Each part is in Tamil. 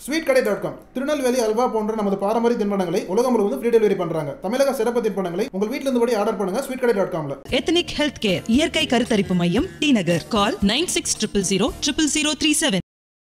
ஸ்வீட் கடை டாட் காம் திருநெல்வேலி அல்வா போன்ற நமது பாரம்பரிய தின்பண்டங்களை உலகம் முழுவதும் ஃப்ரீ டெலிவரி பண்றாங்க தமிழக சிறப்பு தின்பண்டங்களை உங்கள் வீட்டில் இருந்தபடி ஆர்டர் பண்ணுங்க ஸ்வீட் கடை டாட் காம்ல எத்தனிக் ஹெல்த் கேர் இயற்கை கருத்தரிப்பு மையம் T Nagar call nine six triple zero triple zero three seven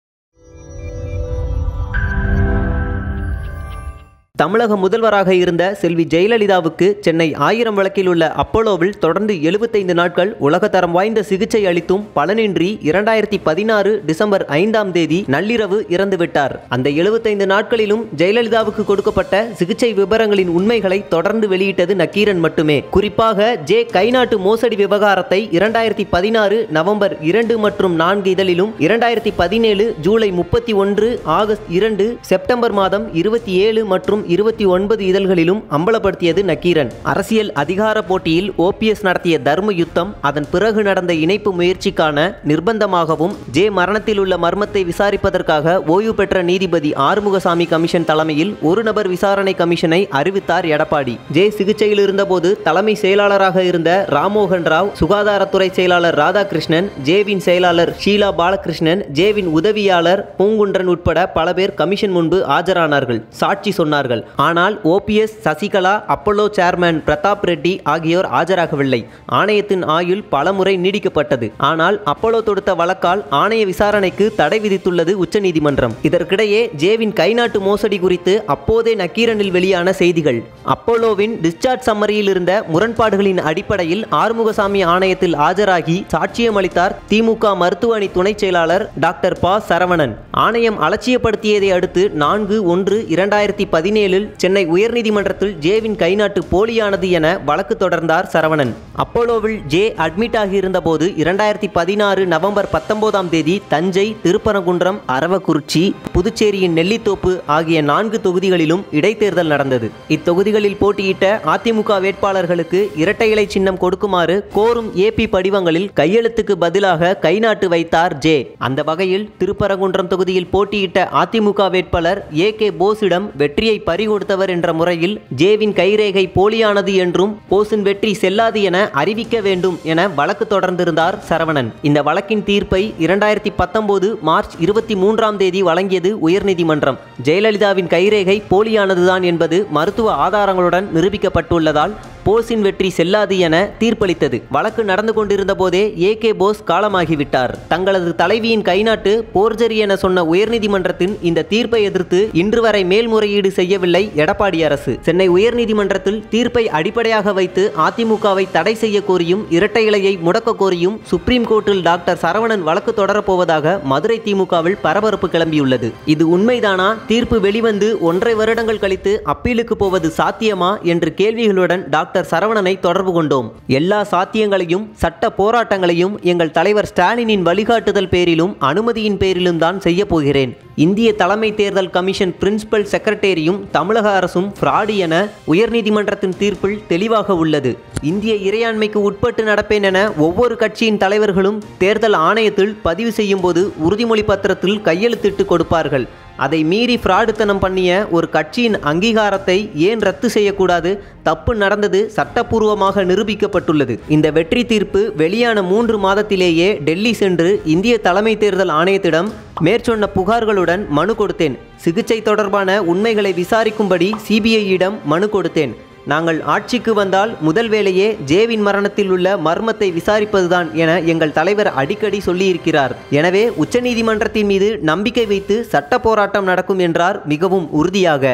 தமிழக முதல்வராக இருந்த செல்வி ஜெயலலிதாவுக்கு சென்னை ஆயிரம் விளக்கில் உள்ள அப்போலோவில் தொடர்ந்து எழுபத்தைந்து நாட்கள் உலகத்தரம் வாய்ந்த சிகிச்சை அளித்தும் பலனின்றி இரண்டாயிரத்தி பதினாறு டிசம்பர் ஐந்தாம் தேதி நள்ளிரவு இறந்துவிட்டார் அந்த எழுபத்தைந்து நாட்களிலும் ஜெயலலிதாவுக்கு கொடுக்கப்பட்ட சிகிச்சை விவரங்களின் உண்மைகளை தொடர்ந்து வெளியிட்டது நக்கீரன் மட்டுமே குறிப்பாக ஜே கைநாட்டு மோசடி விவகாரத்தை இரண்டாயிரத்தி பதினாறு நவம்பர் இரண்டு மற்றும் நான்கு இதழிலும் இரண்டாயிரத்தி பதினேழு ஜூலை முப்பத்தி ஒன்று ஆகஸ்ட் இரண்டு செப்டம்பர் மாதம் இருபத்தி ஏழு மற்றும் இருபத்தி ஒன்பது இதழ்களிலும் அம்பலப்படுத்தியது நக்கீரன் அரசியல் அதிகார போட்டியில் ஓபிஎஸ் நடத்திய தர்ம யுத்தம் அதன் பிறகு நடந்த இணைப்பு முயற்சிக்கான நிர்பந்தமாகவும் ஜே மரணத்தில் உள்ள மர்மத்தை விசாரிப்பதற்காக ஓய்வு பெற்ற நீதிபதி ஆறுமுகசாமி கமிஷன் தலைமையில் ஒரு நபர் விசாரணை கமிஷனை அறிவித்தார் எடப்பாடி ஜே சிகிச்சையில் இருந்தபோது தலைமை செயலாளராக இருந்த ராமோகன் ராவ் சுகாதாரத்துறை செயலாளர் ராதாகிருஷ்ணன் ஜேவின் செயலாளர் ஷீலா பாலகிருஷ்ணன் ஜேவின் உதவியாளர் பூங்குன்றன் உட்பட பல பேர் கமிஷன் முன்பு ஆஜரானார்கள் சாட்சி சொன்னார்கள் ஆனால் ஓபிஎஸ் சசிகலா அப்பல்லோ சேர்மேன் பிரதாப் ரெட்டி ஆகியோர் ஆஜராகவில்லை ஆணையத்தின் ஆயுள் பலமுறை நீடிக்கப்பட்டது ஆனால் அப்பல்லோ தொடுத்த வழக்கால் ஆணைய விசாரணைக்கு தடை விதித்துள்ளது உச்சநீதிமன்றம் இதற்கிடையே ஜேவின் கைநாட்டு மோசடி குறித்து அப்போதே நக்கீரனில் வெளியான செய்திகள் அப்போலோவின் டிஸ்சார்ஜ் சம்மரியில் இருந்த முரண்பாடுகளின் அடிப்படையில் ஆறுமுகசாமி ஆணையத்தில் ஆஜராகி சாட்சியம் அளித்தார் திமுக மருத்துவ அணி துணைச் செயலாளர் டாக்டர் ப சரவணன் ஆணையம் அலட்சியப்படுத்தியதை அடுத்து நான்கு ஒன்று இரண்டாயிரத்தி பதினேழில் சென்னை உயர்நீதிமன்றத்தில் ஜேவின் கைநாட்டு போலியானது என வழக்கு தொடர்ந்தார் சரவணன் அப்போலோவில் ஜே அட்மிட் ஆகியிருந்த போது இரண்டாயிரத்தி பதினாறு நவம்பர் பத்தொன்பதாம் தேதி தஞ்சை திருப்பரங்குன்றம் அரவக்குறிச்சி புதுச்சேரியின் நெல்லித்தோப்பு ஆகிய நான்கு தொகுதிகளிலும் இடைத்தேர்தல் நடந்தது இத்தொகுதிகளில் போட்டியிட்ட அதிமுக வேட்பாளர்களுக்கு இரட்டை இலை சின்னம் கொடுக்குமாறு கோரும் ஏபி படிவங்களில் கையெழுத்துக்கு பதிலாக கைநாட்டு வைத்தார் ஜே அந்த வகையில் திருப்பரங்குன்றம் தொகுதியில் போட்டியிட்ட அதிமுக வேட்பாளர் ஏ கே போஸிடம் வெற்றியை பறிகொடுத்தவர் என்ற முறையில் ஜேவின் கைரேகை போலியானது என்றும் போஸின் வெற்றி செல்லாது என அறிவிக்க வேண்டும் என வழக்கு தொடர்ந்திருந்தார் சரவணன் இந்த வழக்கின் தீர்ப்பை இரண்டாயிரத்தி பத்தொன்பது மார்ச் இருபத்தி மூன்றாம் தேதி வழங்கியது உயர்நீதிமன்றம் ஜெயலலிதாவின் கைரேகை போலியானதுதான் என்பது மருத்துவ ஆதாரங்களுடன் நிரூபிக்கப்பட்டுள்ளதால் போஸின் வெற்றி செல்லாது என தீர்ப்பளித்தது வழக்கு நடந்து கொண்டிருந்த போதே ஏ கே போஸ் காலமாகிவிட்டார் தங்களது தலைவியின் கைநாட்டு போர்ஜரி என சொன்ன உயர்நீதிமன்றத்தின் இந்த தீர்ப்பை எதிர்த்து இன்று வரை மேல்முறையீடு செய்யவில்லை எடப்பாடி அரசு சென்னை உயர்நீதிமன்றத்தில் தீர்ப்பை அடிப்படையாக வைத்து அதிமுகவை தடை செய்ய கோரியும் இரட்டை இலையை முடக்க கோரியும் சுப்ரீம் கோர்ட்டில் டாக்டர் சரவணன் வழக்கு தொடரப்போவதாக மதுரை திமுகவில் பரபரப்பு கிளம்பியுள்ளது இது உண்மைதானா தீர்ப்பு வெளிவந்து ஒன்றரை வருடங்கள் கழித்து அப்பீலுக்கு போவது சாத்தியமா என்று கேள்விகளுடன் டாக்டர் சரவணனை தொடர்பு கொண்டோம் எல்லா சாத்தியங்களையும் சட்ட போராட்டங்களையும் எங்கள் தலைவர் ஸ்டாலினின் வழிகாட்டுதல் பேரிலும் அனுமதியின் பேரிலும் தான் செய்ய போகிறேன் இந்திய தலைமை தேர்தல் கமிஷன் பிரின்சிபல் செக்ரட்டரியும் தமிழக அரசும் ஃப்ராடு என உயர்நீதிமன்றத்தின் தீர்ப்பில் தெளிவாக உள்ளது இந்திய இறையாண்மைக்கு உட்பட்டு நடப்பேன் என ஒவ்வொரு கட்சியின் தலைவர்களும் தேர்தல் ஆணையத்தில் பதிவு செய்யும் போது உறுதிமொழி பத்திரத்தில் கையெழுத்திட்டு கொடுப்பார்கள் அதை மீறி ஃப்ராடுத்தனம் பண்ணிய ஒரு கட்சியின் அங்கீகாரத்தை ஏன் ரத்து செய்யக்கூடாது தப்பு நடந்தது சட்டப்பூர்வமாக நிரூபிக்கப்பட்டுள்ளது இந்த வெற்றி தீர்ப்பு வெளியான மூன்று மாதத்திலேயே டெல்லி சென்று இந்திய தலைமை தேர்தல் ஆணையத்திடம் மேற்சொன்ன புகார்களுடன் மனு கொடுத்தேன் சிகிச்சை தொடர்பான உண்மைகளை விசாரிக்கும்படி சிபிஐயிடம் மனு கொடுத்தேன் நாங்கள் ஆட்சிக்கு வந்தால் முதல் வேலையே ஜேவின் மரணத்தில் உள்ள மர்மத்தை விசாரிப்பதுதான் என எங்கள் தலைவர் அடிக்கடி சொல்லியிருக்கிறார் எனவே உச்சநீதிமன்றத்தின் மீது நம்பிக்கை வைத்து சட்ட போராட்டம் நடக்கும் என்றார் மிகவும் உறுதியாக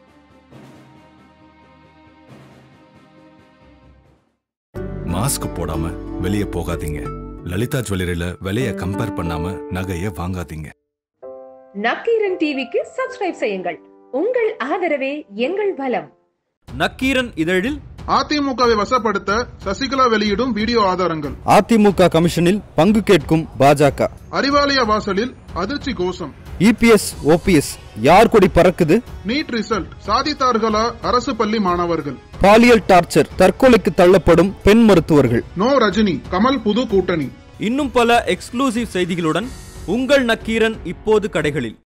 மாஸ்க் போடாம வெளியே போகாதீங்க லலிதா ஜுவல்லரியில விலைய கம்பேர் பண்ணாம நகைய வாங்காதீங்க நக்கீரன் டிவிக்கு சப்ஸ்கிரைப் செய்யுங்கள் உங்கள் ஆதரவே எங்கள் பலம் நக்கீரன் இதழில் அதிமுகவை வசப்படுத்த சசிகலா வெளியிடும் வீடியோ ஆதாரங்கள் அதிமுக கமிஷனில் பங்கு கேட்கும் பாஜக அறிவாலய வாசலில் அதிர்ச்சி கோஷம் இபிஎஸ் ஓபிஎஸ் யார் கொடி பறக்குது நீட் ரிசல்ட் சாதித்தார்களா அரசு பள்ளி மாணவர்கள் பாலியல் டார்ச்சர் தற்கொலைக்கு தள்ளப்படும் பெண் மருத்துவர்கள் நோ ரஜினி கமல் புது கூட்டணி இன்னும் பல எக்ஸ்க்ளூசிவ் செய்திகளுடன் உங்கள் நக்கீரன் இப்போது கடைகளில்